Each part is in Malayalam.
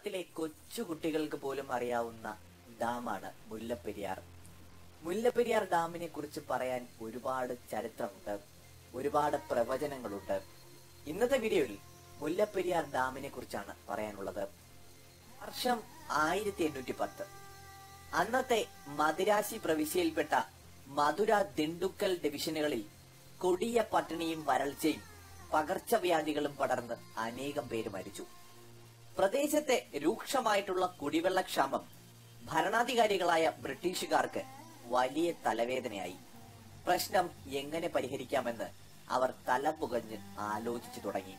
കേരളത്തിലെ കൊച്ചുകുട്ടികൾക്ക് പോലും അറിയാവുന്ന ഡാമാണ് മുല്ലപ്പെരിയാർ മുല്ലപ്പെരിയാർ ഡാമിനെ കുറിച്ച് പറയാൻ ഒരുപാട് ചരിത്രമുണ്ട് ഒരുപാട് പ്രവചനങ്ങളുണ്ട് ഇന്നത്തെ വീഡിയോയിൽ മുല്ലപ്പെരിയാർ ഡാമിനെ കുറിച്ചാണ് പറയാനുള്ളത് വർഷം ആയിരത്തി എണ്ണൂറ്റി പത്ത് അന്നത്തെ മദിരാശി പ്രവിശ്യയിൽപ്പെട്ട മധുര ദിണ്ടുക്കൽ ഡിവിഷനുകളിൽ കൊടിയ പട്ടിണിയും വരൾച്ചയും പകർച്ചവ്യാധികളും പടർന്ന് അനേകം പേര് മരിച്ചു പ്രദേശത്തെ രൂക്ഷമായിട്ടുള്ള കുടിവെള്ളക്ഷാമം ഭരണാധികാരികളായ ബ്രിട്ടീഷുകാർക്ക് വലിയ തലവേദനയായി പ്രശ്നം എങ്ങനെ പരിഹരിക്കാമെന്ന് അവർ തലപുകഞ്ഞ് ആലോചിച്ചു തുടങ്ങി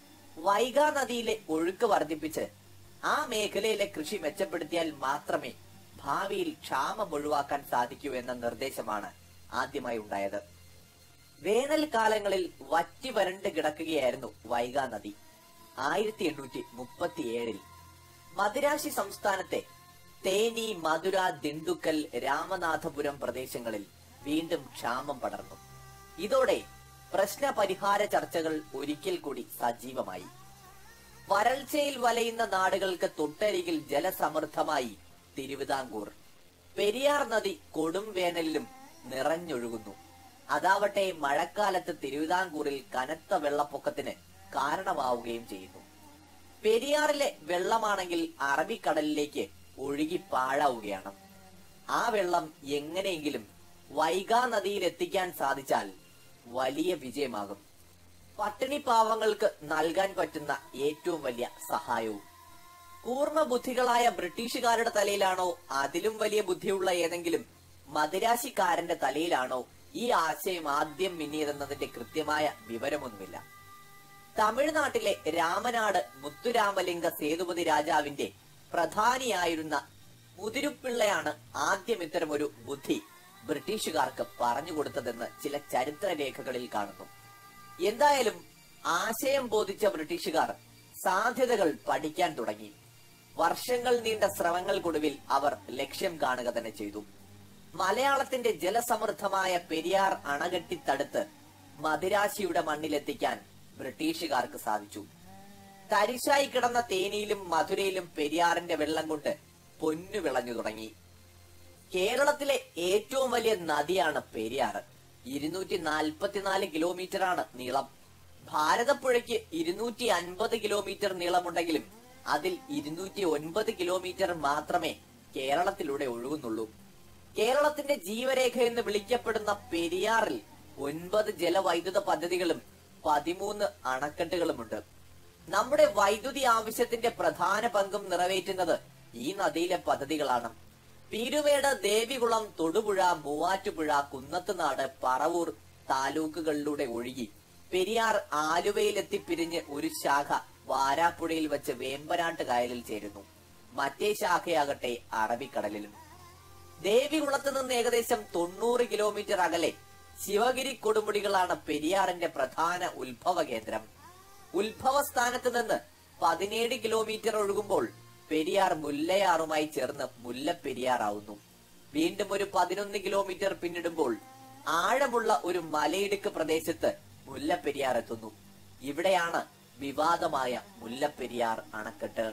വൈഗാ നദിയിലെ ഒഴുക്ക് വർദ്ധിപ്പിച്ച് ആ മേഖലയിലെ കൃഷി മെച്ചപ്പെടുത്തിയാൽ മാത്രമേ ഭാവിയിൽ ക്ഷാമം ഒഴിവാക്കാൻ സാധിക്കൂ എന്ന നിർദ്ദേശമാണ് ആദ്യമായി ഉണ്ടായത് വേനൽക്കാലങ്ങളിൽ വറ്റി വരണ്ട് കിടക്കുകയായിരുന്നു വൈഗാ നദി ആയിരത്തി എണ്ണൂറ്റി മുപ്പത്തിയേഴിൽ മദിരാശി സംസ്ഥാനത്തെ തേനി മധുര ദിണ്ടുക്കൽ രാമനാഥപുരം പ്രദേശങ്ങളിൽ വീണ്ടും ക്ഷാമം പടർന്നു ഇതോടെ പ്രശ്ന പരിഹാര ചർച്ചകൾ ഒരിക്കൽ കൂടി സജീവമായി വരൾച്ചയിൽ വലയുന്ന നാടുകൾക്ക് തൊട്ടരികിൽ ജലസമൃദ്ധമായി തിരുവിതാംകൂർ പെരിയാർ നദി കൊടും വേനലിലും നിറഞ്ഞൊഴുകുന്നു അതാവട്ടെ മഴക്കാലത്ത് തിരുവിതാംകൂറിൽ കനത്ത വെള്ളപ്പൊക്കത്തിന് കാരണമാവുകയും ചെയ്യുന്നു പെരിയാറിലെ വെള്ളമാണെങ്കിൽ അറബിക്കടലിലേക്ക് ഒഴുകി പാഴാവുകയാണ് ആ വെള്ളം എങ്ങനെയെങ്കിലും വൈഗാ നദിയിൽ എത്തിക്കാൻ സാധിച്ചാൽ വലിയ വിജയമാകും പട്ടിണി പാവങ്ങൾക്ക് നൽകാൻ പറ്റുന്ന ഏറ്റവും വലിയ സഹായവും കൂർമ്മ ബുദ്ധികളായ ബ്രിട്ടീഷുകാരുടെ തലയിലാണോ അതിലും വലിയ ബുദ്ധിയുള്ള ഏതെങ്കിലും മദിരാശിക്കാരന്റെ തലയിലാണോ ഈ ആശയം ആദ്യം മിന്നിയതെന്നതിന്റെ കൃത്യമായ വിവരമൊന്നുമില്ല തമിഴ്നാട്ടിലെ രാമനാട് മുത്തുരാമലിംഗ സേതുപതി രാജാവിന്റെ പ്രധാനിയായിരുന്ന മുതിരുപ്പിള്ളയാണ് ആദ്യം ഇത്തരമൊരു ബുദ്ധി ബ്രിട്ടീഷുകാർക്ക് പറഞ്ഞുകൊടുത്തതെന്ന് ചില ചരിത്രരേഖകളിൽ കാണുന്നു എന്തായാലും ആശയം ബോധിച്ച ബ്രിട്ടീഷുകാർ സാധ്യതകൾ പഠിക്കാൻ തുടങ്ങി വർഷങ്ങൾ നീണ്ട ശ്രമങ്ങൾക്കൊടുവിൽ അവർ ലക്ഷ്യം കാണുക തന്നെ ചെയ്തു മലയാളത്തിന്റെ ജലസമൃദ്ധമായ പെരിയാർ അണകെട്ടി തടുത്ത് മദിരാശിയുടെ മണ്ണിലെത്തിക്കാൻ ബ്രിട്ടീഷുകാർക്ക് സാധിച്ചു തരിശായി കിടന്ന തേനിയിലും മധുരയിലും പെരിയാറിന്റെ വെള്ളം കൊണ്ട് പൊന്നു വിളഞ്ഞു തുടങ്ങി കേരളത്തിലെ ഏറ്റവും വലിയ നദിയാണ് പെരിയാർ ഇരുന്നൂറ്റി നാൽപ്പത്തിനാല് കിലോമീറ്റർ ആണ് നീളം ഭാരതപ്പുഴയ്ക്ക് ഇരുന്നൂറ്റി അൻപത് കിലോമീറ്റർ നീളമുണ്ടെങ്കിലും അതിൽ ഇരുന്നൂറ്റി ഒൻപത് കിലോമീറ്റർ മാത്രമേ കേരളത്തിലൂടെ ഒഴുകുന്നുള്ളൂ കേരളത്തിന്റെ ജീവരേഖ എന്ന് വിളിക്കപ്പെടുന്ന പെരിയാറിൽ ഒൻപത് ജലവൈദ്യുത പദ്ധതികളും പതിമൂന്ന് അണക്കെട്ടുകളുമുണ്ട് നമ്മുടെ വൈദ്യുതി ആവശ്യത്തിന്റെ പ്രധാന പങ്കും നിറവേറ്റുന്നത് ഈ നദിയിലെ പദ്ധതികളാണ് പീരുവേട് ദേവികുളം തൊടുപുഴ മൂവാറ്റുപുഴ കുന്നത്തുനാട് പറവൂർ താലൂക്കുകളിലൂടെ ഒഴുകി പെരിയാർ ആലുവയിലെത്തിപ്പിരിഞ്ഞ് ഒരു ശാഖ വാരാപ്പുഴയിൽ വെച്ച് വേമ്പനാട്ട് കായലിൽ ചേരുന്നു മറ്റേ ശാഖയാകട്ടെ അറബിക്കടലിലും ദേവികുളത്ത് നിന്ന് ഏകദേശം തൊണ്ണൂറ് കിലോമീറ്റർ അകലെ ശിവഗിരി കൊടുമുടികളാണ് പെരിയാറിന്റെ പ്രധാന ഉത്ഭവ കേന്ദ്രം ഉത്ഭവ സ്ഥാനത്ത് നിന്ന് പതിനേഴ് കിലോമീറ്റർ ഒഴുകുമ്പോൾ പെരിയാർ മുല്ലയാറുമായി ചേർന്ന് മുല്ലപ്പെരിയാറാവുന്നു വീണ്ടും ഒരു പതിനൊന്ന് കിലോമീറ്റർ പിന്നിടുമ്പോൾ ആഴമുള്ള ഒരു മലയിടുക്ക് പ്രദേശത്ത് മുല്ലപ്പെരിയാർ എത്തുന്നു ഇവിടെയാണ് വിവാദമായ മുല്ലപ്പെരിയാർ അണക്കെട്ട്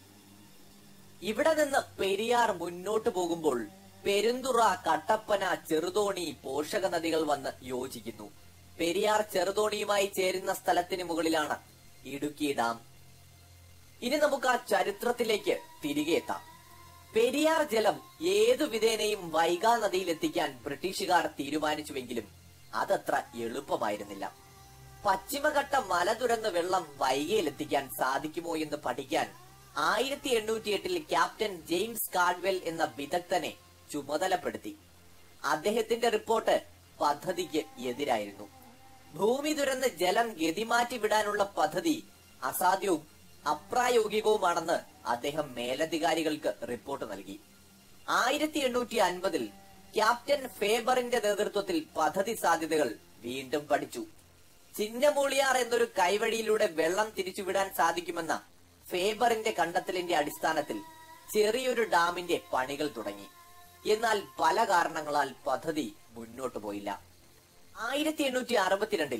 ഇവിടെ നിന്ന് പെരിയാർ മുന്നോട്ട് പോകുമ്പോൾ പെരുന്തുറ കട്ടപ്പന ചെറുതോണി പോഷക നദികൾ വന്ന് യോജിക്കുന്നു പെരിയാർ ചെറുതോണിയുമായി ചേരുന്ന സ്ഥലത്തിന് മുകളിലാണ് ഇടുക്കി ഡാം ഇനി നമുക്ക് ആ ചരിത്രത്തിലേക്ക് തിരികെ എത്താം പെരിയാർ ജലം ഏതു വിധേനയും വൈഗാ നദിയിൽ എത്തിക്കാൻ ബ്രിട്ടീഷുകാർ തീരുമാനിച്ചുവെങ്കിലും അതത്ര എളുപ്പമായിരുന്നില്ല പശ്ചിമഘട്ട മല തുരന്ന് വെള്ളം വൈകയിലെത്തിക്കാൻ സാധിക്കുമോ എന്ന് പഠിക്കാൻ ആയിരത്തി എണ്ണൂറ്റി എട്ടിൽ ക്യാപ്റ്റൻ ജെയിംസ് കാർഡ്വെൽ എന്ന വിദഗ്ധനെ ചുമതലപ്പെടുത്തി അദ്ദേഹത്തിന്റെ റിപ്പോർട്ട് പദ്ധതിക്ക് എതിരായിരുന്നു ഭൂമി തുരന്ന് ജലം ഗതിമാറ്റി വിടാനുള്ള പദ്ധതി അസാധ്യവും അപ്രായോഗികവുമാണെന്ന് അദ്ദേഹം മേലധികാരികൾക്ക് റിപ്പോർട്ട് നൽകി ആയിരത്തി എണ്ണൂറ്റി അൻപതിൽ ക്യാപ്റ്റൻ ഫേബറിന്റെ നേതൃത്വത്തിൽ പദ്ധതി സാധ്യതകൾ വീണ്ടും പഠിച്ചു ചിന്നമൂളിയാർ എന്നൊരു കൈവഴിയിലൂടെ വെള്ളം തിരിച്ചുവിടാൻ സാധിക്കുമെന്ന ഫേബറിന്റെ കണ്ടെത്തലിന്റെ അടിസ്ഥാനത്തിൽ ചെറിയൊരു ഡാമിന്റെ പണികൾ തുടങ്ങി എന്നാൽ പല കാരണങ്ങളാൽ പദ്ധതി മുന്നോട്ടു പോയില്ല ആയിരത്തി എണ്ണൂറ്റി അറുപത്തിരണ്ടിൽ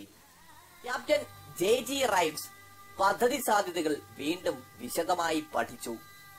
ക്യാപ്റ്റൻ ജെ ജി റൈംസ് പദ്ധതി സാധ്യതകൾ വീണ്ടും വിശദമായി പഠിച്ചു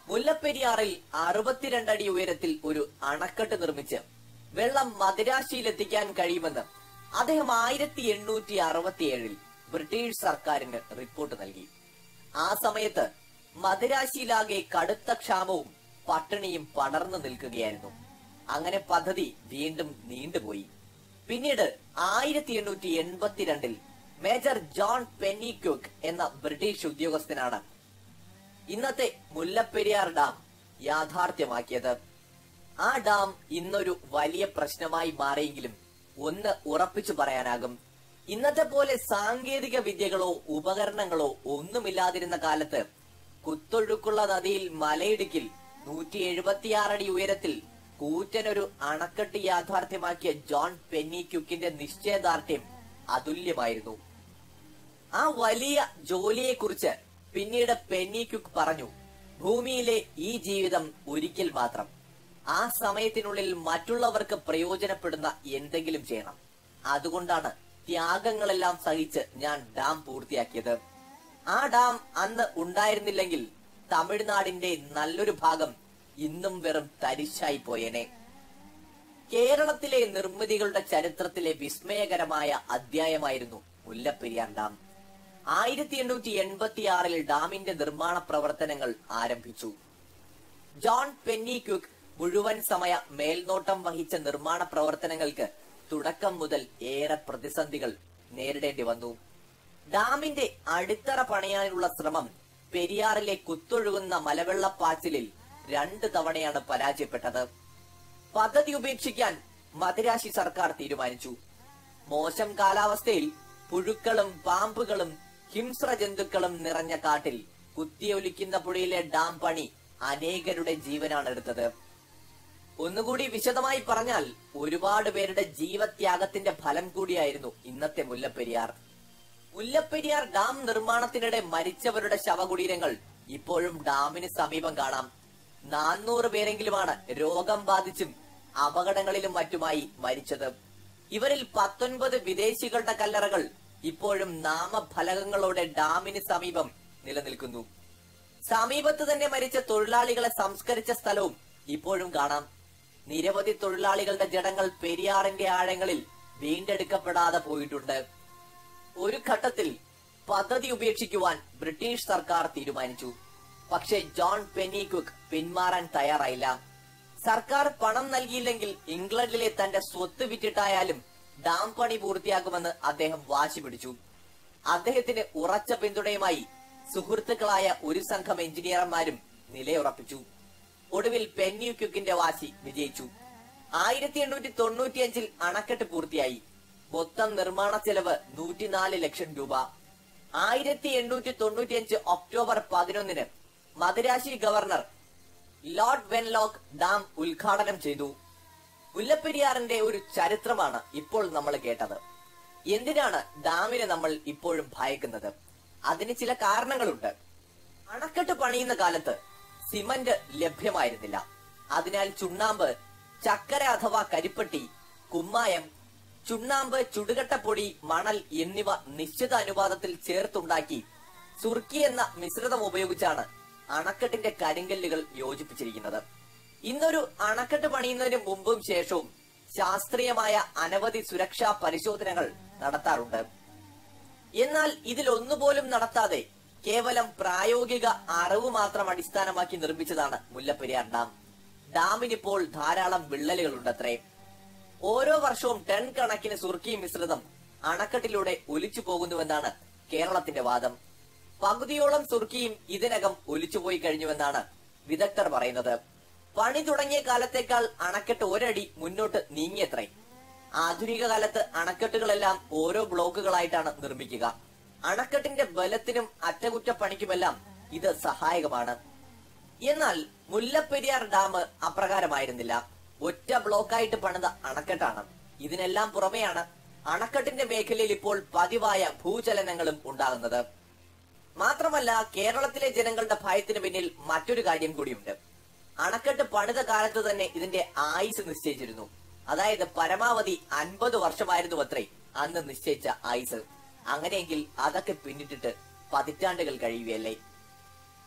മുല്ലപ്പെരിയാറിൽ അറുപത്തിരണ്ട് അടി ഉയരത്തിൽ ഒരു അണക്കെട്ട് നിർമ്മിച്ച് വെള്ളം മദിരാശിയിലെത്തിക്കാൻ കഴിയുമെന്ന് അദ്ദേഹം ആയിരത്തി എണ്ണൂറ്റി അറുപത്തിയേഴിൽ ബ്രിട്ടീഷ് സർക്കാരിന് റിപ്പോർട്ട് നൽകി ആ സമയത്ത് മദിരാശിയിലാകെ കടുത്ത ക്ഷാമവും പട്ടിണിയും പടർന്നു നിൽക്കുകയായിരുന്നു അങ്ങനെ പദ്ധതി വീണ്ടും നീണ്ടുപോയി പിന്നീട് ആയിരത്തി എണ്ണൂറ്റി എൺപത്തിരണ്ടിൽ മേജർ ജോൺ പെന്നിക്യുക്ക് എന്ന ബ്രിട്ടീഷ് ഉദ്യോഗസ്ഥനാണ് ഇന്നത്തെ മുല്ലപ്പെരിയാർ ഡാം യാഥാർത്ഥ്യമാക്കിയത് ആ ഡാം ഇന്നൊരു വലിയ പ്രശ്നമായി മാറിയെങ്കിലും ഒന്ന് ഉറപ്പിച്ചു പറയാനാകും ഇന്നത്തെ പോലെ സാങ്കേതിക വിദ്യകളോ ഉപകരണങ്ങളോ ഒന്നുമില്ലാതിരുന്ന കാലത്ത് കുത്തൊഴുക്കുള്ള നദിയിൽ മലയിടുക്കിൽ നൂറ്റി എഴുപത്തിയാറടി ഉയരത്തിൽ കൂറ്റനൊരു അണക്കെട്ട് യാഥാർത്ഥ്യമാക്കിയ ജോൺ പെന്നി ക്യുക്കിന്റെ നിശ്ചയദാർഢ്യം അതുല്യമായിരുന്നു ആ വലിയ ജോലിയെക്കുറിച്ച് പിന്നീട് പെന്നി ക്യുക്ക് പറഞ്ഞു ഭൂമിയിലെ ഈ ജീവിതം ഒരിക്കൽ മാത്രം ആ സമയത്തിനുള്ളിൽ മറ്റുള്ളവർക്ക് പ്രയോജനപ്പെടുന്ന എന്തെങ്കിലും ചെയ്യണം അതുകൊണ്ടാണ് ത്യാഗങ്ങളെല്ലാം സഹിച്ച് ഞാൻ ഡാം പൂർത്തിയാക്കിയത് ആ ഡാം അന്ന് ഉണ്ടായിരുന്നില്ലെങ്കിൽ തമിഴ്നാടിന്റെ നല്ലൊരു ഭാഗം ഇന്നും വെറും തരിശായി പോയേനെ കേരളത്തിലെ നിർമ്മിതികളുടെ ചരിത്രത്തിലെ വിസ്മയകരമായ അധ്യായമായിരുന്നു മുല്ലപ്പെരിയാർ ഡാം ആയിരത്തി എണ്ണൂറ്റി എൺപത്തി ആറിൽ ഡാമിന്റെ നിർമ്മാണ പ്രവർത്തനങ്ങൾ ആരംഭിച്ചു ജോൺ പെന്നി ക്യുക്ക് മുഴുവൻ സമയ മേൽനോട്ടം വഹിച്ച നിർമ്മാണ പ്രവർത്തനങ്ങൾക്ക് തുടക്കം മുതൽ ഏറെ പ്രതിസന്ധികൾ നേരിടേണ്ടി വന്നു ഡാമിന്റെ അടിത്തറ പണിയാനുള്ള ശ്രമം പെരിയാറിലെ കുത്തൊഴുകുന്ന മലവെള്ളപ്പാച്ചിലിൽ രണ്ട് തവണയാണ് പരാജയപ്പെട്ടത് പദ്ധതി ഉപേക്ഷിക്കാൻ മദിരാശി സർക്കാർ തീരുമാനിച്ചു മോശം കാലാവസ്ഥയിൽ പുഴുക്കളും പാമ്പുകളും ഹിംസ്ര ജന്തുക്കളും നിറഞ്ഞ കാട്ടിൽ കുത്തിയൊലിക്കുന്ന പുഴയിലെ ഡാം പണി അനേകരുടെ ജീവനാണ് എടുത്തത് ഒന്നുകൂടി വിശദമായി പറഞ്ഞാൽ ഒരുപാട് പേരുടെ ജീവത്യാഗത്തിന്റെ ഫലം കൂടിയായിരുന്നു ഇന്നത്തെ മുല്ലപ്പെരിയാർ മുല്ലപ്പെരിയാർ ഡാം നിർമ്മാണത്തിനിടെ മരിച്ചവരുടെ ശവകുടീരങ്ങൾ ഇപ്പോഴും ഡാമിന് സമീപം കാണാം നാനൂറ് പേരെങ്കിലുമാണ് രോഗം ബാധിച്ചും അപകടങ്ങളിലും മറ്റുമായി മരിച്ചത് ഇവരിൽ പത്തൊൻപത് വിദേശികളുടെ കല്ലറകൾ ഇപ്പോഴും നാമഫലകങ്ങളോടെ ഡാമിന് സമീപം നിലനിൽക്കുന്നു സമീപത്ത് തന്നെ മരിച്ച തൊഴിലാളികളെ സംസ്കരിച്ച സ്ഥലവും ഇപ്പോഴും കാണാം നിരവധി തൊഴിലാളികളുടെ ജഡങ്ങൾ പെരിയാറിന്റെ ആഴങ്ങളിൽ വീണ്ടെടുക്കപ്പെടാതെ പോയിട്ടുണ്ട് ഒരു ഘട്ടത്തിൽ പദ്ധതി ഉപേക്ഷിക്കുവാൻ ബ്രിട്ടീഷ് സർക്കാർ തീരുമാനിച്ചു പക്ഷേ ജോൺ പെന്നി കുക്ക് പിന്മാറാൻ തയ്യാറായില്ല സർക്കാർ പണം നൽകിയില്ലെങ്കിൽ ഇംഗ്ലണ്ടിലെ തന്റെ സ്വത്ത് വിറ്റിട്ടായാലും ഡാം പണി പൂർത്തിയാക്കുമെന്ന് അദ്ദേഹം വാശി പിടിച്ചു അദ്ദേഹത്തിന് ഉറച്ച പിന്തുണയുമായി സുഹൃത്തുക്കളായ ഒരു സംഘം എഞ്ചിനീയർമാരും നിലയുറപ്പിച്ചു ഒടുവിൽ പെന്നി ക്യുക്കിന്റെ വാശി വിജയിച്ചു ആയിരത്തി എണ്ണൂറ്റി തൊണ്ണൂറ്റിയഞ്ചിൽ അണക്കെട്ട് പൂർത്തിയായി മൊത്തം നിർമ്മാണ ചെലവ് നൂറ്റിനാല് ലക്ഷം രൂപ ആയിരത്തി എണ്ണൂറ്റി തൊണ്ണൂറ്റിയഞ്ച് ഒക്ടോബർ പതിനൊന്നിന് Madras governor lord Wenlock dam ഉദ്ഘാടനം ചെയ്തു മുല്ലപ്പെരിയാറിന്റെ ഒരു ചരിത്രമാണ് ഇപ്പോൾ നമ്മൾ കേട്ടത് എന്തിനാണ് ഡാമിനെ നമ്മൾ ഇപ്പോഴും ഭയക്കുന്നത് അതിന് ചില കാരണങ്ങളുണ്ട് അണക്കെട്ട് പണിയുന്ന കാലത്ത് സിമന്റ് ലഭ്യമായിരുന്നില്ല അതിനാൽ ചുണ്ണാമ്പ് ചക്കര അഥവാ കരിപ്പട്ടി കുമ്മായം ചുണ്ണാമ്പ് ചുടുകട്ടപ്പൊടി മണൽ എന്നിവ നിശ്ചിത അനുപാതത്തിൽ ചേർത്തുണ്ടാക്കി സുർക്കി എന്ന മിശ്രിതം ഉപയോഗിച്ചാണ് അണക്കെട്ടിന്റെ കരിങ്കല്ലുകൾ യോജിപ്പിച്ചിരിക്കുന്നത് ഇന്നൊരു അണക്കെട്ട് പണിയുന്നതിന് മുമ്പും ശേഷവും ശാസ്ത്രീയമായ അനവധി സുരക്ഷാ പരിശോധനകൾ നടത്താറുണ്ട് എന്നാൽ ഇതിൽ ഒന്നുപോലും നടത്താതെ കേവലം പ്രായോഗിക അറിവ് മാത്രം അടിസ്ഥാനമാക്കി നിർമ്മിച്ചതാണ് മുല്ലപ്പെരിയാർ ഡാം ഡാമിനിപ്പോൾ ധാരാളം വിള്ളലുകളുണ്ടത്രേ ഓരോ വർഷവും ടൺ കണക്കിന് സുർക്കി മിശ്രിതം അണക്കെട്ടിലൂടെ ഒലിച്ചു പോകുന്നുവെന്നാണ് കേരളത്തിന്റെ വാദം പകുതിയോളം സുർക്കിയും ഇതിനകം ഒലിച്ചുപോയി കഴിഞ്ഞുവെന്നാണ് വിദഗ്ധർ പറയുന്നത് പണി തുടങ്ങിയ കാലത്തേക്കാൾ അണക്കെട്ട് ഒരടി മുന്നോട്ട് നീങ്ങിയത്രേ ആധുനിക കാലത്ത് അണക്കെട്ടുകളെല്ലാം ഓരോ ബ്ലോക്കുകളായിട്ടാണ് നിർമ്മിക്കുക അണക്കെട്ടിന്റെ ബലത്തിനും അറ്റകുറ്റപ്പണിക്കുമെല്ലാം ഇത് സഹായകമാണ് എന്നാൽ മുല്ലപ്പെരിയാർ ഡാം അപ്രകാരമായിരുന്നില്ല ഒറ്റ ബ്ലോക്കായിട്ട് പണിത അണക്കെട്ടാണ് ഇതിനെല്ലാം പുറമെയാണ് അണക്കെട്ടിന്റെ മേഖലയിൽ ഇപ്പോൾ പതിവായ ഭൂചലനങ്ങളും ഉണ്ടാകുന്നത് മാത്രമല്ല കേരളത്തിലെ ജനങ്ങളുടെ ഭയത്തിന് പിന്നിൽ മറ്റൊരു കാര്യം കൂടിയുണ്ട് അണക്കെട്ട് പണിത കാലത്ത് തന്നെ ഇതിന്റെ ആയുസ് നിശ്ചയിച്ചിരുന്നു അതായത് പരമാവധി അൻപത് വർഷമായിരുന്നു അത്രേ അന്ന് നിശ്ചയിച്ച ആയുസ് അങ്ങനെയെങ്കിൽ അതൊക്കെ പിന്നിട്ടിട്ട് പതിറ്റാണ്ടുകൾ കഴിയുകയല്ലേ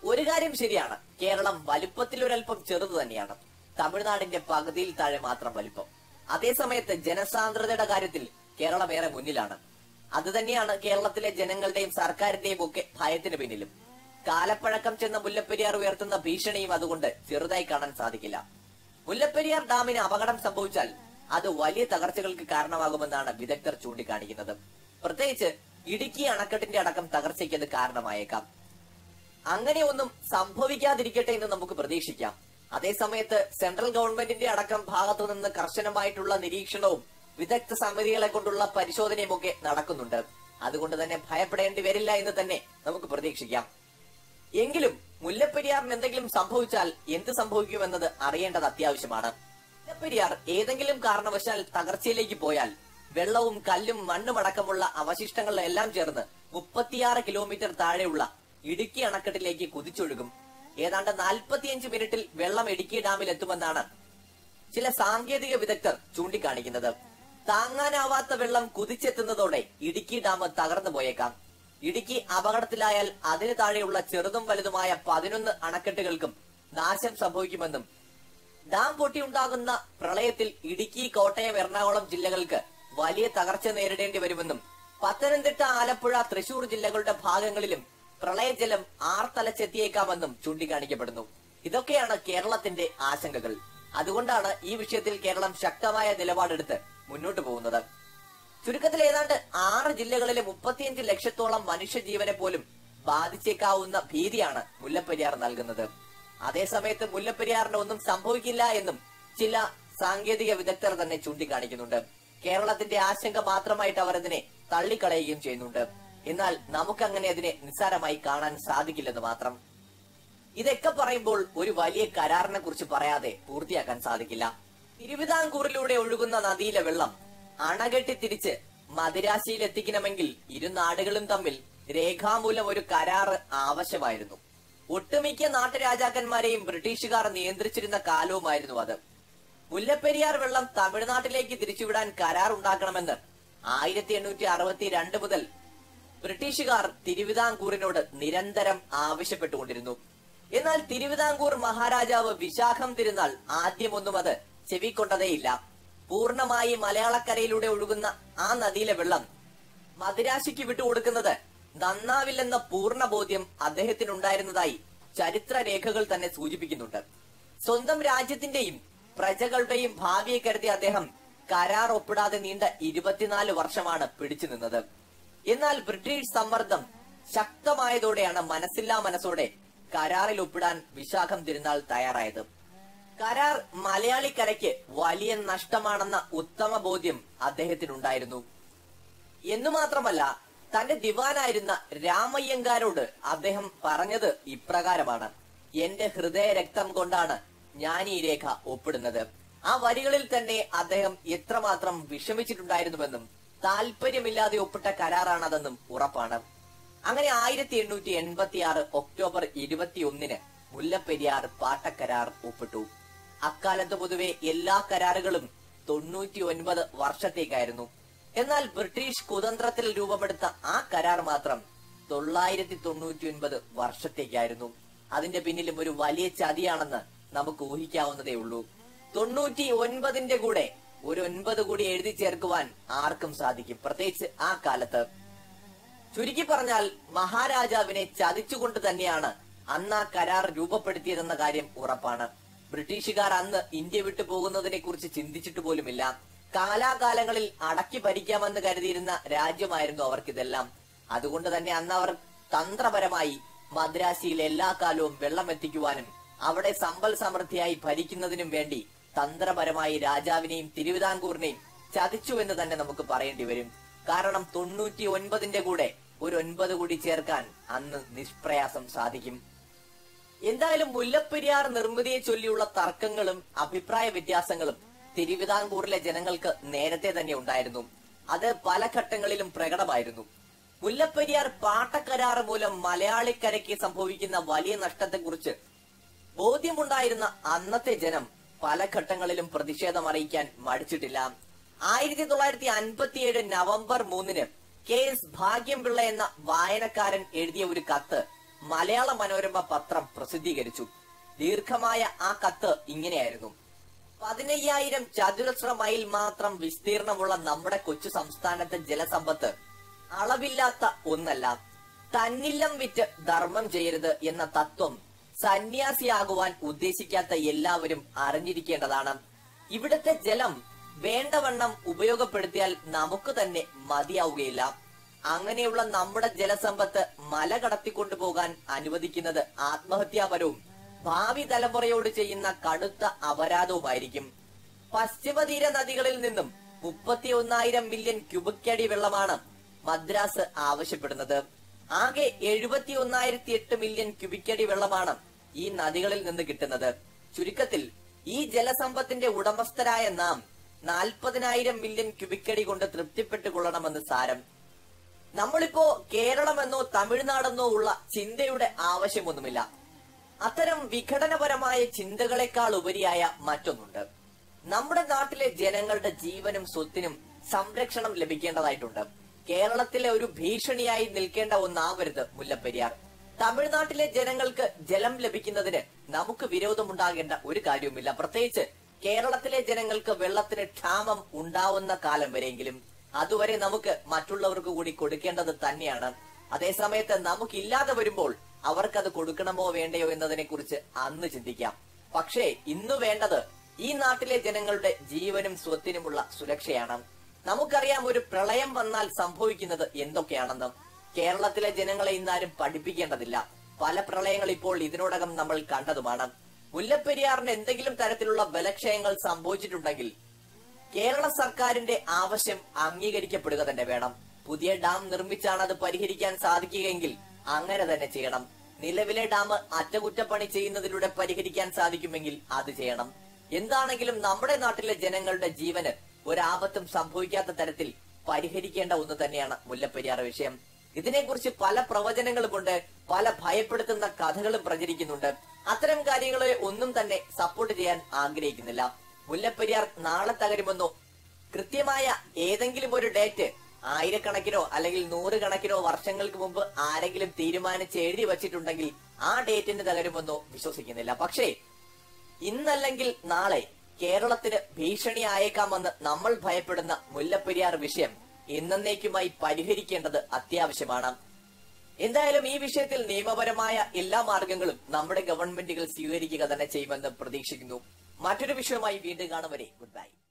ഒരു കാര്യം ശരിയാണ് കേരളം വലിപ്പത്തിൽ ഒരല്പം ചെറുത് തന്നെയാണ് തമിഴ്നാടിന്റെ പകുതിയിൽ താഴെ മാത്രം വലിപ്പം അതേസമയത്ത് ജനസാന്ദ്രതയുടെ കാര്യത്തിൽ കേരളം ഏറെ മുന്നിലാണ് അത് തന്നെയാണ് കേരളത്തിലെ ജനങ്ങളുടെയും സർക്കാരിന്റെയും ഒക്കെ ഭയത്തിന് പിന്നിലും കാലപ്പഴക്കം ചെന്ന മുല്ലപ്പെരിയാർ ഉയർത്തുന്ന ഭീഷണിയും അതുകൊണ്ട് ചെറുതായി കാണാൻ സാധിക്കില്ല മുല്ലപ്പെരിയാർ ഡാമിന് അപകടം സംഭവിച്ചാൽ അത് വലിയ തകർച്ചകൾക്ക് കാരണമാകുമെന്നാണ് വിദഗ്ധർ ചൂണ്ടിക്കാണിക്കുന്നത് പ്രത്യേകിച്ച് ഇടുക്കി അണക്കെട്ടിന്റെ അടക്കം തകർച്ചയ്ക്ക് അത് കാരണമായേക്കാം അങ്ങനെയൊന്നും സംഭവിക്കാതിരിക്കട്ടെ എന്ന് നമുക്ക് പ്രതീക്ഷിക്കാം അതേസമയത്ത് സെൻട്രൽ ഗവൺമെന്റിന്റെ അടക്കം ഭാഗത്തു നിന്ന് കർശനമായിട്ടുള്ള നിരീക്ഷണവും വിദഗ്ധ സമിതികളെ കൊണ്ടുള്ള പരിശോധനയും ഒക്കെ നടക്കുന്നുണ്ട് അതുകൊണ്ട് തന്നെ ഭയപ്പെടേണ്ടി വരില്ല എന്ന് തന്നെ നമുക്ക് പ്രതീക്ഷിക്കാം എങ്കിലും മുല്ലപ്പെരിയാറിന് എന്തെങ്കിലും സംഭവിച്ചാൽ എന്ത് സംഭവിക്കുമെന്നത് അറിയേണ്ടത് അത്യാവശ്യമാണ് മുല്ലപ്പെരിയാർ ഏതെങ്കിലും കാരണവശാൽ തകർച്ചയിലേക്ക് പോയാൽ വെള്ളവും കല്ലും മണ്ണും അടക്കമുള്ള അവശിഷ്ടങ്ങളെല്ലാം ചേർന്ന് മുപ്പത്തിയാറ് കിലോമീറ്റർ താഴെയുള്ള ഇടുക്കി അണക്കെട്ടിലേക്ക് കുതിച്ചൊഴുകും ഏതാണ്ട് നാൽപ്പത്തിയഞ്ച് മിനിറ്റിൽ വെള്ളം ഇടുക്കി ഡാമിൽ എത്തുമെന്നാണ് ചില സാങ്കേതിക വിദഗ്ധർ ചൂണ്ടിക്കാണിക്കുന്നത് താങ്ങാനാവാത്ത വെള്ളം കുതിച്ചെത്തുന്നതോടെ ഇടുക്കി ഡാം തകർന്നു പോയേക്കാം ഇടുക്കി അപകടത്തിലായാൽ അതിന് താഴെയുള്ള ചെറുതും വലുതുമായ പതിനൊന്ന് അണക്കെട്ടുകൾക്കും നാശം സംഭവിക്കുമെന്നും ഡാം പൊട്ടിയുണ്ടാകുന്ന പ്രളയത്തിൽ ഇടുക്കി കോട്ടയം എറണാകുളം ജില്ലകൾക്ക് വലിയ തകർച്ച നേരിടേണ്ടി വരുമെന്നും പത്തനംതിട്ട ആലപ്പുഴ തൃശൂർ ജില്ലകളുടെ ഭാഗങ്ങളിലും പ്രളയജലം ആർത്തലച്ചെത്തിയേക്കാമെന്നും ചൂണ്ടിക്കാണിക്കപ്പെടുന്നു ഇതൊക്കെയാണ് കേരളത്തിന്റെ ആശങ്കകൾ അതുകൊണ്ടാണ് ഈ വിഷയത്തിൽ കേരളം ശക്തമായ നിലപാടെടുത്ത് മുന്നോട്ട് പോകുന്നത് ചുരുക്കത്തിൽ ഏതാണ്ട് ആറ് ജില്ലകളിലെ മുപ്പത്തിയഞ്ച് ലക്ഷത്തോളം മനുഷ്യജീവനെ പോലും ബാധിച്ചേക്കാവുന്ന ഭീതിയാണ് മുല്ലപ്പെരിയാർ നൽകുന്നത് അതേസമയത്ത് മുല്ലപ്പെരിയാറിന് ഒന്നും സംഭവിക്കില്ല എന്നും ചില സാങ്കേതിക വിദഗ്ധർ തന്നെ ചൂണ്ടിക്കാണിക്കുന്നുണ്ട് കേരളത്തിന്റെ ആശങ്ക മാത്രമായിട്ട് അവർ ഇതിനെ തള്ളിക്കളയുകയും ചെയ്യുന്നുണ്ട് എന്നാൽ നമുക്കങ്ങനെ അതിനെ നിസ്സാരമായി കാണാൻ സാധിക്കില്ലെന്ന് മാത്രം ഇതൊക്കെ പറയുമ്പോൾ ഒരു വലിയ കരാറിനെ കുറിച്ച് പറയാതെ പൂർത്തിയാക്കാൻ സാധിക്കില്ല തിരുവിതാംകൂറിലൂടെ ഒഴുകുന്ന നദിയിലെ വെള്ളം അണകെട്ടി തിരിച്ച് മദിരാശിയിൽ എത്തിക്കണമെങ്കിൽ ഇരു നാടുകളും തമ്മിൽ രേഖാമൂലം ഒരു കരാറ് ആവശ്യമായിരുന്നു ഒട്ടുമിക്ക നാട്ടുരാജാക്കന്മാരെയും ബ്രിട്ടീഷുകാർ നിയന്ത്രിച്ചിരുന്ന കാലവുമായിരുന്നു അത് മുല്ലപ്പെരിയാർ വെള്ളം തമിഴ്നാട്ടിലേക്ക് തിരിച്ചുവിടാൻ കരാർ ഉണ്ടാക്കണമെന്ന് ആയിരത്തി എണ്ണൂറ്റി അറുപത്തി രണ്ട് മുതൽ ബ്രിട്ടീഷുകാർ തിരുവിതാംകൂറിനോട് നിരന്തരം ആവശ്യപ്പെട്ടുകൊണ്ടിരുന്നു എന്നാൽ തിരുവിതാംകൂർ മഹാരാജാവ് വിശാഖം തിരുനാൾ ആദ്യമൊന്നും അത് ചെവിക്കൊണ്ടതേയില്ല പൂർണമായി മലയാളക്കരയിലൂടെ ഒഴുകുന്ന ആ നദിയിലെ വെള്ളം മദിരാശിക്ക് വിട്ടുകൊടുക്കുന്നത് നന്നാവില്ലെന്ന പൂർണ്ണ ബോധ്യം അദ്ദേഹത്തിനുണ്ടായിരുന്നതായി ചരിത്ര രേഖകൾ തന്നെ സൂചിപ്പിക്കുന്നുണ്ട് സ്വന്തം രാജ്യത്തിന്റെയും പ്രജകളുടെയും ഭാവിയെ കരുതി അദ്ദേഹം കരാർ ഒപ്പിടാതെ നീണ്ട ഇരുപത്തിനാല് വർഷമാണ് പിടിച്ചു നിന്നത് എന്നാൽ ബ്രിട്ടീഷ് സമ്മർദ്ദം ശക്തമായതോടെയാണ് മനസ്സില്ലാ മനസ്സോടെ കരാറിൽ ഒപ്പിടാൻ വിശാഖം തിരുനാൾ തയ്യാറായത് കരാർ മലയാളിക്കരയ്ക്ക് വലിയ നഷ്ടമാണെന്ന ഉത്തമ ബോധ്യം അദ്ദേഹത്തിനുണ്ടായിരുന്നു എന്നു മാത്രമല്ല തന്റെ ദിവാനായിരുന്ന രാമയ്യങ്കാരോട് അദ്ദേഹം പറഞ്ഞത് ഇപ്രകാരമാണ് എന്റെ ഹൃദയ രക്തം കൊണ്ടാണ് ഞാൻ ഈ രേഖ ഒപ്പിടുന്നത് ആ വരികളിൽ തന്നെ അദ്ദേഹം എത്രമാത്രം വിഷമിച്ചിട്ടുണ്ടായിരുന്നുവെന്നും താല്പര്യമില്ലാതെ ഒപ്പിട്ട കരാറാണതെന്നും ഉറപ്പാണ് അങ്ങനെ ആയിരത്തി എണ്ണൂറ്റി എൺപത്തി ആറ് ഒക്ടോബർ ഇരുപത്തിയൊന്നിന് മുല്ലപ്പെരിയാർ പാട്ടക്കരാർ ഒപ്പിട്ടു അക്കാലത്ത് പൊതുവെ എല്ലാ കരാറുകളും തൊണ്ണൂറ്റി ഒൻപത് വർഷത്തേക്കായിരുന്നു എന്നാൽ ബ്രിട്ടീഷ് കുതന്ത്രത്തിൽ രൂപപ്പെടുത്ത ആ കരാർ മാത്രം തൊള്ളായിരത്തി തൊണ്ണൂറ്റി ഒൻപത് വർഷത്തേക്കായിരുന്നു അതിന്റെ പിന്നിലും ഒരു വലിയ ചതിയാണെന്ന് നമുക്ക് ഊഹിക്കാവുന്നതേ ഉള്ളൂ തൊണ്ണൂറ്റി ഒൻപതിന്റെ കൂടെ ഒരു ഒൻപത് കൂടി എഴുതി ചേർക്കുവാൻ ആർക്കും സാധിക്കും പ്രത്യേകിച്ച് ആ കാലത്ത് ചുരുക്കി പറഞ്ഞാൽ മഹാരാജാവിനെ ചതിച്ചുകൊണ്ട് തന്നെയാണ് അന്ന് ആ കരാർ രൂപപ്പെടുത്തിയതെന്ന കാര്യം ഉറപ്പാണ് ബ്രിട്ടീഷുകാർ അന്ന് ഇന്ത്യ വിട്ടു പോകുന്നതിനെ കുറിച്ച് ചിന്തിച്ചിട്ട് പോലുമില്ല കാലാകാലങ്ങളിൽ അടക്കി ഭരിക്കാമെന്ന് കരുതിയിരുന്ന രാജ്യമായിരുന്നു അവർക്കിതെല്ലാം അതുകൊണ്ട് തന്നെ അന്ന് അവർ തന്ത്രപരമായി മദ്രാശിയിൽ എല്ലാ കാലവും വെള്ളം എത്തിക്കുവാനും അവിടെ സമ്പൽ സമൃദ്ധിയായി ഭരിക്കുന്നതിനും വേണ്ടി തന്ത്രപരമായി രാജാവിനെയും തിരുവിതാംകൂറിനെയും ചതിച്ചു എന്ന് തന്നെ നമുക്ക് പറയേണ്ടി വരും കാരണം തൊണ്ണൂറ്റി ഒൻപതിന്റെ കൂടെ ഒരു ഒൻപത് കൂടി ചേർക്കാൻ അന്ന് നിഷ്പ്രയാസം സാധിക്കും എന്തായാലും മുല്ലപ്പെരിയാർ നിർമ്മിതിയെ ചൊല്ലിയുള്ള തർക്കങ്ങളും അഭിപ്രായ വ്യത്യാസങ്ങളും തിരുവിതാംകൂറിലെ ജനങ്ങൾക്ക് നേരത്തെ തന്നെ ഉണ്ടായിരുന്നു അത് പല ഘട്ടങ്ങളിലും പ്രകടമായിരുന്നു മുല്ലപ്പെരിയാർ പാട്ടക്കരാറ് മൂലം മലയാളിക്കരയ്ക്ക് സംഭവിക്കുന്ന വലിയ നഷ്ടത്തെക്കുറിച്ച് ബോധ്യമുണ്ടായിരുന്ന അന്നത്തെ ജനം പല ഘട്ടങ്ങളിലും പ്രതിഷേധം അറിയിക്കാൻ മടിച്ചിട്ടില്ല ആയിരത്തി തൊള്ളായിരത്തി അൻപത്തിയേഴ് നവംബർ മൂന്നിന് കെ എസ് ഭാഗ്യംപിള്ള എന്ന വായനക്കാരൻ എഴുതിയ ഒരു കത്ത് മലയാള മനോരമ പത്രം പ്രസിദ്ധീകരിച്ചു ദീർഘമായ ആ കത്ത് ഇങ്ങനെയായിരുന്നു പതിനയ്യായിരം ചതുരശ്ര മൈൽ മാത്രം വിസ്തീർണമുള്ള നമ്മുടെ കൊച്ചു സംസ്ഥാനത്തെ ജലസമ്പത്ത് അളവില്ലാത്ത ഒന്നല്ല തന്നില്ലം വിറ്റ് ധർമ്മം ചെയ്യരുത് എന്ന തത്വം സന്യാസിയാകുവാൻ ഉദ്ദേശിക്കാത്ത എല്ലാവരും അറിഞ്ഞിരിക്കേണ്ടതാണ് ഇവിടുത്തെ ജലം വേണ്ടവണ്ണം ഉപയോഗപ്പെടുത്തിയാൽ നമുക്ക് തന്നെ മതിയാവുകയില്ല അങ്ങനെയുള്ള നമ്മുടെ ജലസമ്പത്ത് മല കടത്തിക്കൊണ്ടുപോകാൻ അനുവദിക്കുന്നത് ആത്മഹത്യാപരവും ഭാവി തലമുറയോട് ചെയ്യുന്ന കടുത്ത അപരാധവുമായിരിക്കും പശ്ചിമതീര നദികളിൽ നിന്നും മുപ്പത്തി ഒന്നായിരം മില്യൺ ക്യൂബിക് അടി വെള്ളമാണ് മദ്രാസ് ആവശ്യപ്പെടുന്നത് ആകെ എഴുപത്തി ഒന്നായിരത്തി എട്ട് മില്യൺ ക്യൂബിക് അടി വെള്ളമാണ് ഈ നദികളിൽ നിന്ന് കിട്ടുന്നത് ചുരുക്കത്തിൽ ഈ ജലസമ്പത്തിന്റെ ഉടമസ്ഥരായ നാം നാൽപ്പതിനായിരം മില്യൺ ക്യൂബിക് അടി കൊണ്ട് തൃപ്തിപ്പെട്ടു കൊള്ളണമെന്ന് സാരം നമ്മളിപ്പോ കേരളമെന്നോ തമിഴ്നാടെന്നോ ഉള്ള ചിന്തയുടെ ആവശ്യമൊന്നുമില്ല അത്തരം വിഘടനപരമായ ചിന്തകളെക്കാൾ ഉപരിയായ മറ്റൊന്നുണ്ട് നമ്മുടെ നാട്ടിലെ ജനങ്ങളുടെ ജീവനും സ്വത്തിനും സംരക്ഷണം ലഭിക്കേണ്ടതായിട്ടുണ്ട് കേരളത്തിലെ ഒരു ഭീഷണിയായി നിൽക്കേണ്ട ഒന്നാവരുത് മുല്ലപ്പെരിയാർ തമിഴ്നാട്ടിലെ ജനങ്ങൾക്ക് ജലം ലഭിക്കുന്നതിന് നമുക്ക് വിരോധമുണ്ടാകേണ്ട ഒരു കാര്യവുമില്ല പ്രത്യേകിച്ച് കേരളത്തിലെ ജനങ്ങൾക്ക് വെള്ളത്തിന് ക്ഷാമം ഉണ്ടാവുന്ന കാലം വരെയെങ്കിലും അതുവരെ നമുക്ക് മറ്റുള്ളവർക്ക് കൂടി കൊടുക്കേണ്ടത് തന്നെയാണ് അതേസമയത്ത് നമുക്കില്ലാതെ വരുമ്പോൾ അവർക്കത് കൊടുക്കണമോ വേണ്ടയോ എന്നതിനെ കുറിച്ച് അന്ന് ചിന്തിക്കാം പക്ഷേ ഇന്ന് വേണ്ടത് ഈ നാട്ടിലെ ജനങ്ങളുടെ ജീവനും സ്വത്തിനുമുള്ള സുരക്ഷയാണ് നമുക്കറിയാം ഒരു പ്രളയം വന്നാൽ സംഭവിക്കുന്നത് എന്തൊക്കെയാണെന്ന് കേരളത്തിലെ ജനങ്ങളെ ഇന്നാരും പഠിപ്പിക്കേണ്ടതില്ല പല പ്രളയങ്ങൾ ഇപ്പോൾ ഇതിനോടകം നമ്മൾ കണ്ടതുമാണ് മുല്ലപ്പെരിയാറിന് എന്തെങ്കിലും തരത്തിലുള്ള ബലക്ഷയങ്ങൾ സംഭവിച്ചിട്ടുണ്ടെങ്കിൽ കേരള സർക്കാരിന്റെ ആവശ്യം അംഗീകരിക്കപ്പെടുക തന്നെ വേണം പുതിയ ഡാം നിർമ്മിച്ചാണ് അത് പരിഹരിക്കാൻ സാധിക്കുകയെങ്കിൽ അങ്ങനെ തന്നെ ചെയ്യണം നിലവിലെ ഡാം അറ്റകുറ്റപ്പണി ചെയ്യുന്നതിലൂടെ പരിഹരിക്കാൻ സാധിക്കുമെങ്കിൽ അത് ചെയ്യണം എന്താണെങ്കിലും നമ്മുടെ നാട്ടിലെ ജനങ്ങളുടെ ജീവന് ഒരാപത്തും സംഭവിക്കാത്ത തരത്തിൽ പരിഹരിക്കേണ്ട ഒന്ന് തന്നെയാണ് മുല്ലപ്പെരിയാർ വിഷയം ഇതിനെക്കുറിച്ച് പല പ്രവചനങ്ങളുമുണ്ട് പല ഭയപ്പെടുത്തുന്ന കഥകളും പ്രചരിക്കുന്നുണ്ട് അത്തരം കാര്യങ്ങളെ ഒന്നും തന്നെ സപ്പോർട്ട് ചെയ്യാൻ ആഗ്രഹിക്കുന്നില്ല മുല്ലപ്പെരിയാർ നാളെ തകരുമെന്നോ കൃത്യമായ ഏതെങ്കിലും ഒരു ഡേറ്റ് ആയിരക്കണക്കിനോ അല്ലെങ്കിൽ നൂറുകണക്കിനോ വർഷങ്ങൾക്ക് മുമ്പ് ആരെങ്കിലും തീരുമാനിച്ച് എഴുതി വച്ചിട്ടുണ്ടെങ്കിൽ ആ ഡേറ്റിന് തകരുമെന്നോ വിശ്വസിക്കുന്നില്ല പക്ഷേ ഇന്നല്ലെങ്കിൽ നാളെ കേരളത്തിന് ഭീഷണി ആയേക്കാമെന്ന് നമ്മൾ ഭയപ്പെടുന്ന മുല്ലപ്പെരിയാർ വിഷയം എന്നേക്കുമായി പരിഹരിക്കേണ്ടത് അത്യാവശ്യമാണ് എന്തായാലും ഈ വിഷയത്തിൽ നിയമപരമായ എല്ലാ മാർഗങ്ങളും നമ്മുടെ ഗവൺമെന്റുകൾ സ്വീകരിക്കുക തന്നെ ചെയ്യുമെന്ന് പ്രതീക്ഷിക്കുന്നു മറ്റൊരു വിഷയമായി വീണ്ടും കാണും വരെ ഗുഡ് ബൈ